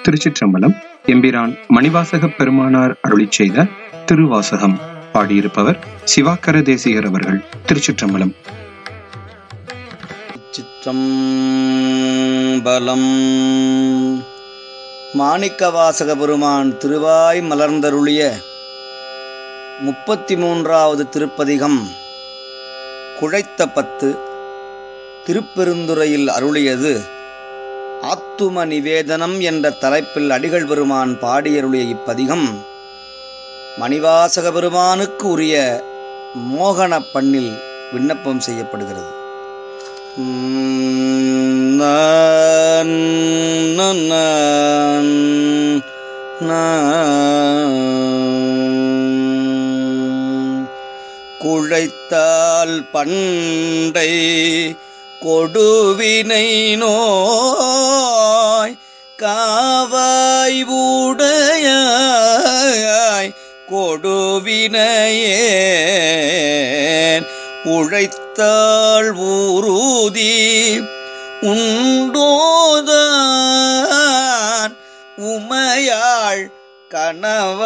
திருச்சிற்றம்பலம் எம்பிரான் மணிவாசக பெருமானார் அருளிச் செய்த திருவாசகம் பாடியிருப்பவர் சிவாக்கர தேசிகர் அவர்கள் திருச்சிற்றம்பலம் சிற்றம்பலம் மாணிக்கவாசக பெருமான் திருவாய் மலர்ந்தருளிய முப்பத்தி மூன்றாவது திருப்பதிகம் குழைத்த பத்து திருப்பெருந்துறையில் அருளியது ஆத்தும நிவேதனம் என்ற தலைப்பில் அடிகள் பெருமான் பாடியருளிய இப்பதிகம் மணிவாசக பெருமானுக்கு உரிய மோகன பண்ணில் விண்ணப்பம் செய்யப்படுகிறது நான் நான் நான் குழைத்தால் பண்டை கொடுவினை நோய் காவாய் உடையாய் கொடுவினையேன் உழைத்தாள் ஊருதி உண்டோதான் உமையாள் கணவ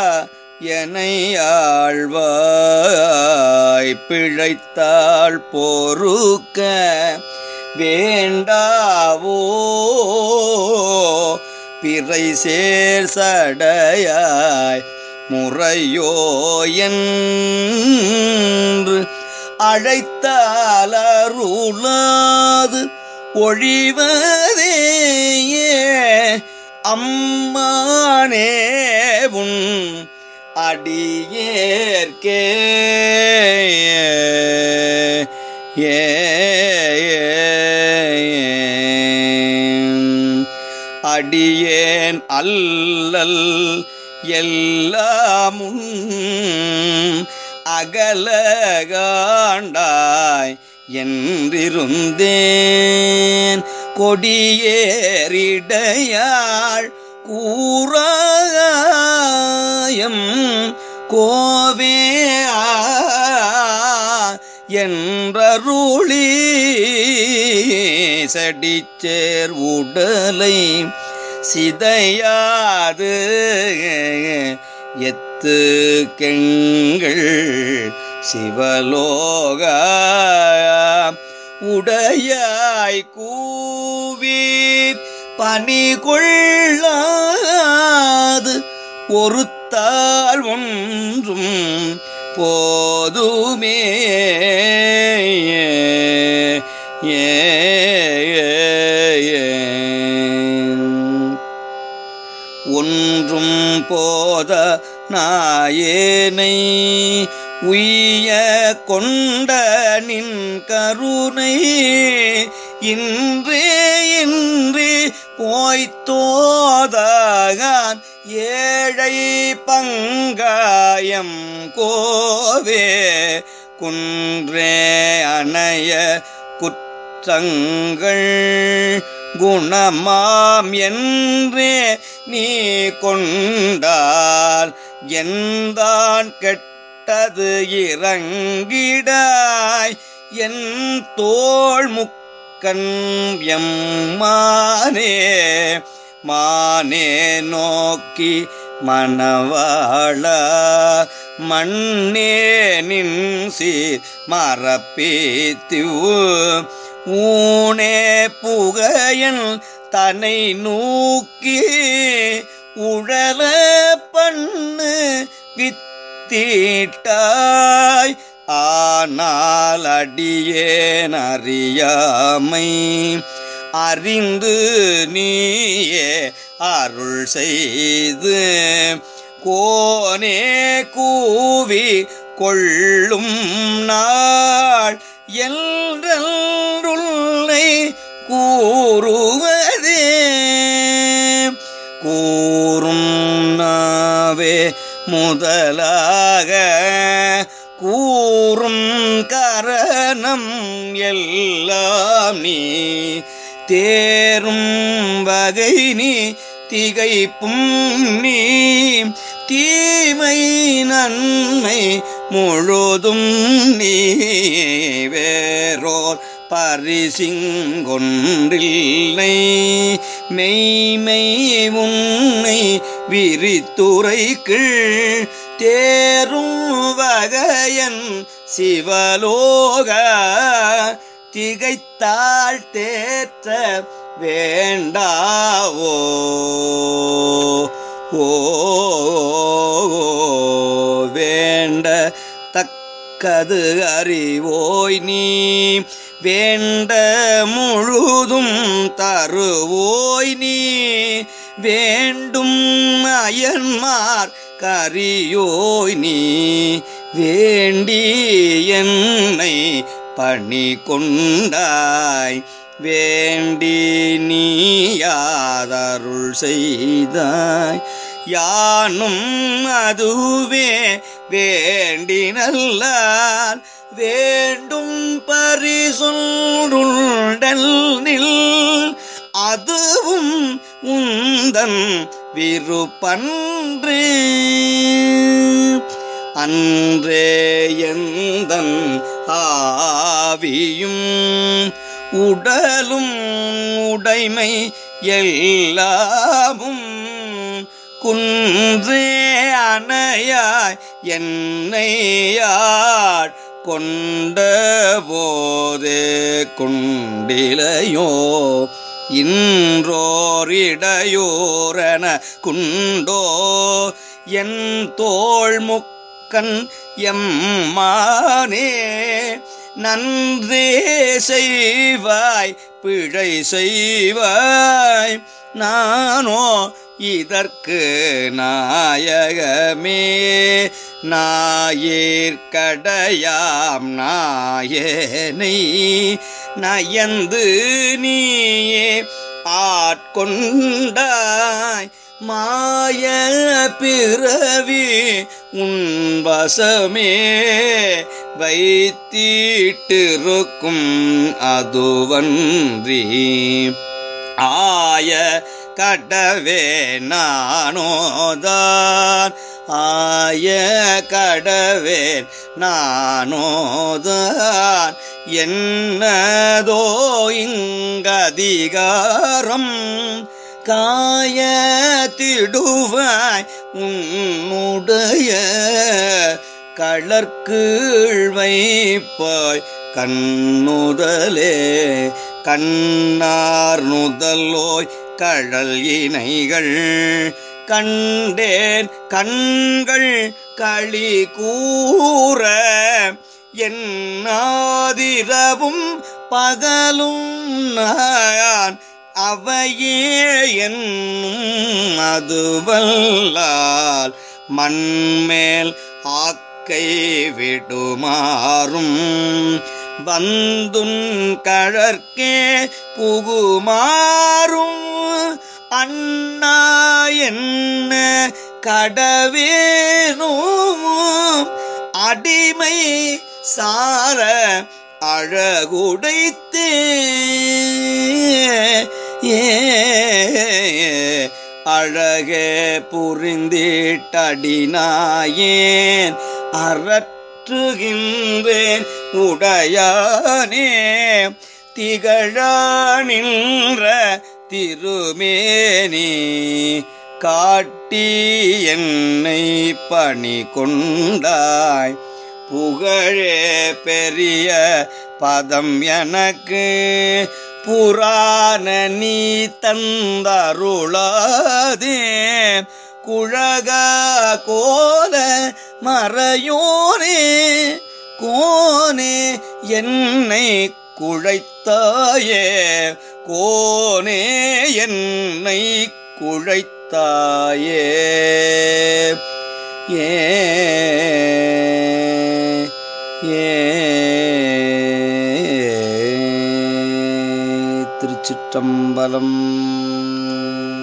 எனையாழ்வாய் பிழைத்தாள் பொறுக்க வேண்டாவோ பிறை சேர் சடையாய் முறையோ என்று அழைத்தாலருளாது ஒழிவதேயே அம்மானே உன் அடியேற்கே ஏ அடியேன் அல்லல் எல்லாமுன் அகலகாண்டாய் என்றிருந்தேன் கொடியேறிடையாள் கூறாயம் கோவே என்றருளி சடிச்சேர் உடலை சிதையாது எத்து கெங்கள் சிவலோக உடையாய் கூவி பனி கொள்ளாது ஒருத்தால் ஒன்றும் போதுமே ஏ ஒன்றும் போத நாயேனை உய்ய கொண்ட நின் கருணை இன்றே இன்றி போய்த்தோதகான் ஏழை பங்காயம் கோவே குன்றே அணைய குற்றங்கள் குணமாம் என்றே நீ கொண்டால் எந்தான் கெட்டது இறங்கிடாய் என் தோள் முக்கன் எம்மானே மானே நோக்கி மணவாள மண்ணே நின் சீர் மரப்பேத்திவு ஊனே புகையன் தனை நூக்கி உழல பண்ணு வித்தீட்டாய் ஆனால் அடியேன் அறியாமை அறிந்து நீயே அருள் செய்து கோனே கூவி கொள்ளும் நாள் என்றுள்ளை கூறுவதே கூறும் நாவே முதலாக கூறும் கரணம் எல்லாம் நீ தேரும் வகை நீ திகைப்பும் நீ தீமை நன்மை முழுதும் நீ வேறோர் பரிசிங்கொன்றில்லை மெய்மை உன்னை விரித்துரைக்கு தேரும் வகையன் சிவலோக திகைத்தாள் தேற்ற வேண்டாவோ ஓ வேண்ட தக்கது அறிவோய் நீ வேண்ட முழுதும் தருவோய் நீ வேண்டும் அயன்மார் கரியோய் நீ வேண்டி என்னை பணி கொண்டாய் வேண்டி நீயாதருள் செய்தாய் யானும் அதுவே வேண்டினல்லால் வேண்டும் பரிசொன்றுண்டல் நில் அதுவும் உந்தன் விருப்பன்று அன்றே எந்தன் ஆவியும் உடலும் உடைமை எல்லாமும் குன்றே அணையாய் என்னையாட் கொண்ட போதே குண்டிலையோ இன்றோரிடையோரன குண்டோ என் தோள் முக்கன் எம்மானே நன்றே செய்வாய் பிழை செய்வாய் நானோ இதற்கு நாயகமே நாயிற்கடையாம் நாயனை நயந்து நீயே ஆட்கொண்டாய் மாய பிறவி உன் வசமே வைத்தீட்டிருக்கும் அதுவன்றி ஆய கடவே நானோதான் ஆய கடவேன் நானோதான் என்னதோ இங்கதிகாரம் காய திடுவாய் உன்னுடைய களற்கீழ் வைப்பாய் கண்ணுதலே கண்ணார் நுதலோய் கழல் இணைகள் கண்டேன் கண்கள் களி கூற என்னாதிரவும் பகலும் நான் அவையே என்னும் அதுவல்லால் மண்மேல் ஆக்கை விடுமாறும் வந்துன் கழற்கே புகுமாறும் அண்ணா என்ன கடவேனும் அடிமை சார அழகுடைத்தே ஏ அழகே புரிந்திட்டடினாயேன் அறற்றுகின்றேன் உடையானே திகழா நின்ற திருமேனி காட்டி என்னை பணி கொண்டாய் புகழே பெரிய பதம் எனக்கு புராண நீ தந்தருளாதே குழக கோல மறையோனே கோனே என்னை குழைத்தாயே கோனே என்னை குழைத்தாயே ஏ ஏ திருச்சிற்றம்பலம்